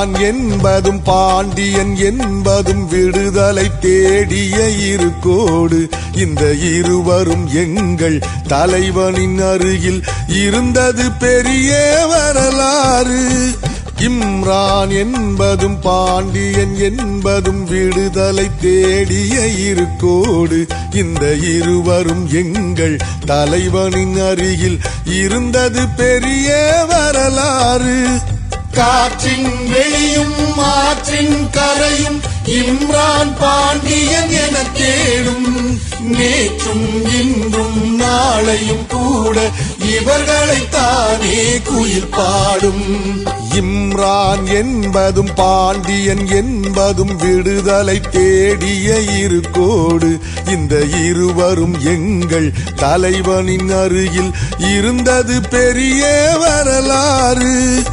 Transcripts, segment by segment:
இம்ரான் என்பதும் பாண்டியன் என்பதும் விடுதலை தேடிய இருக்கோடு இந்த இருவரும் எங்கள் தலைவனின் அருகில் இருந்தது பெரிய வரலாறு இம்ரான் என்பதும் பாண்டியன் என்பதும் விடுதலை தேடிய இருக்கோடு இந்த இருவரும் எங்கள் தலைவனின் அருகில் இருந்தது பெரிய வரலாறு காற்றின் வெளியும் ஆற்றின் கரையும் இம்ரான் பாண்டியன் என தேடும் நேற்றும் இன்றும் நாளையும் கூட இவர்களை தானே குயில் பாடும் இம்ரான் என்பதும் பாண்டியன் என்பதும் விடுதலை தேடிய இருக்கோடு இந்த இருவரும் எங்கள் தலைவனின் அருகில் இருந்தது பெரிய வரலாறு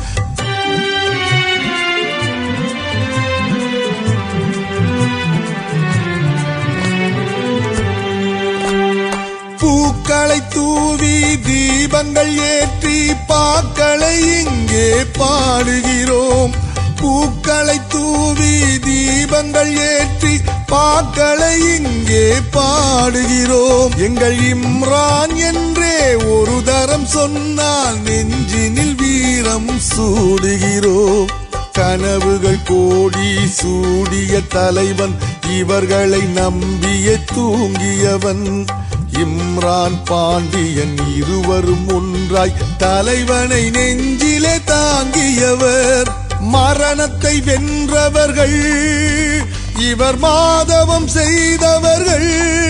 பூக்களை தூவி தீபங்கள் ஏற்றி பாக்களை இங்கே பாடுகிறோம் பூக்களை தூவி தீபங்கள் ஏற்றி பாக்களை இங்கே பாடுகிறோம் எங்கள் இம்ரான் என்றே ஒரு தரம் சொன்னால் நெஞ்சினில் வீரம் சூடுகிறோம் கனவுகள் கோடி சூடிய தலைவன் இவர்களை நம்பிய தூங்கியவன் இம்ரான் பாண்டியன் இருவரும் ஒன்றாய் தலைவனை நெஞ்சிலே தாங்கியவர் மரணத்தை வென்றவர்கள் இவர் மாதவம் செய்தவர்கள்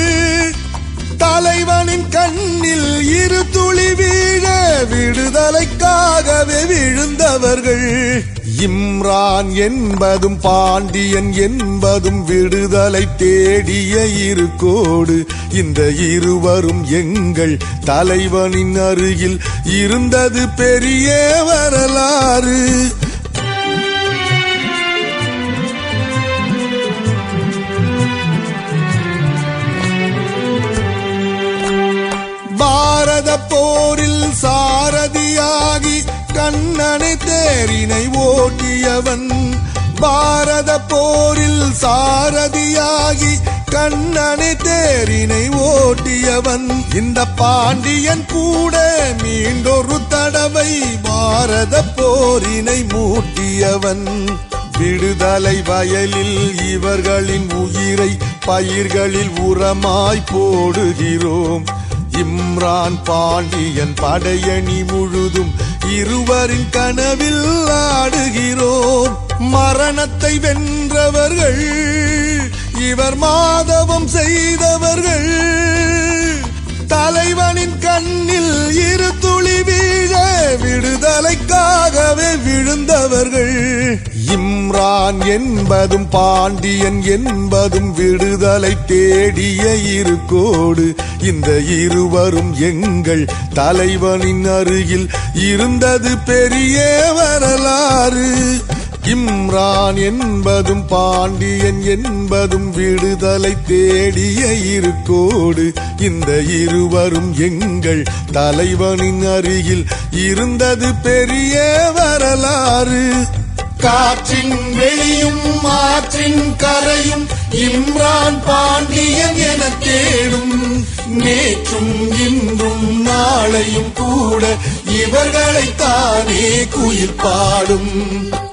தலைவனின் கண்ணில் இரு துளி வீழ விடுதலைக்காகவே விழுந்தவர்கள் இம்ரான் என்பதும் பாண்டியன் என்பதும் விடுதலை தேடிய இருக்கோடு இந்த இருவரும் எங்கள் தலைவனின் அருகில் இருந்தது பெரிய வரலாறு பாரத போரில் சாரதியாகி கண்ணனை தேரினை ஓட்டியவன் பாரத போரில் சாரதியாகி கண்ணனை தேரினை ஓட்டியவன் இந்த பாண்டியன் கூட மீண்டொரு தடவை பாரத போரினை மூட்டியவன் விடுதலை வயலில் இவர்களின் உயிரை பயிர்களில் உரமாய் போடுகிறோம் இம்ரான் பாண்டியன் படையணி முழுதும் இருவரின் கனவில் ஆடுகிறோம் மரணத்தை வென்றவர்கள் இவர் மாதவம் செய்தவர்கள் தலைவனின் கண்ணில் இரு துளி வீழ விடுதலைக்காகவே விழுந்தவர்கள் இம்ரான் என்பதும் பாண்டியன் என்பதும் விடுதலை தேடிய இருக்கோடு இந்த இருவரும் எங்கள் தலைவனின் அருகில் இருந்தது பெரிய வரலாறு இம்ரான் என்பதும் பாண்டியன் என்பதும் விடுதலை தேடிய இருக்கோடு இந்த இருவரும் எங்கள் தலைவனின் அருகில் இருந்தது பெரிய வரலாறு காற்றின் வெளியும் ஆற்றின் கரையும் இம்ரான் பாண்டியன் என தேடும் நேற்றும் இன்றும் நாளையும் கூட இவர்களை தானே குயில் பாடும்